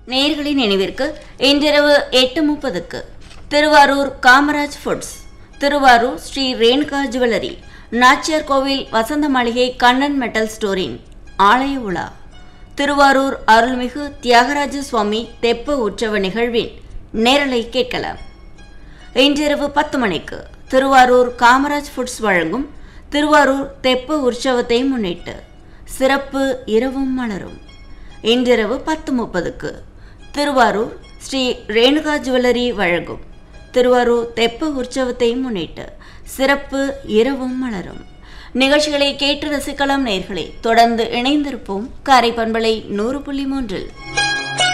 நேர்களின் நினைவிற்கு இன்றிரவு எட்டு முப்பதுக்கு திருவாரூர் காமராஜ் ஃபுட்ஸ் திருவாரூர் ஸ்ரீ ரேணுகா ஜுவல்லரி நாச்சியார் கோவில் வசந்த மாளிகை கண்ணன் மெட்டல் ஸ்டோரின் ஆலய உலா திருவாரூர் அருள்மிகு தியாகராஜ சுவாமி தெப்ப உற்சவ நிகழ்வின் நேரலை கேட்கலாம் இன்றிரவு பத்து மணிக்கு திருவாரூர் காமராஜ் ஃபுட்ஸ் வழங்கும் திருவாரூர் தெப்ப உற்சவத்தை முன்னிட்டு சிறப்பு இரவும் மலரும் இன்றிரவு பத்து முப்பதுக்கு திருவாரூர் ஸ்ரீ ரேணுகா ஜுவல்லரி வழங்கும் திருவாரூர் தெப்ப உற்சவத்தை முன்னிட்டு சிறப்பு இரவும் மலரும் நிகழ்ச்சிகளை கேட்டு ரசிக்கலாம் நேர்களே தொடர்ந்து இணைந்திருப்போம் காரை பண்பலை நூறு புள்ளி மூன்றில்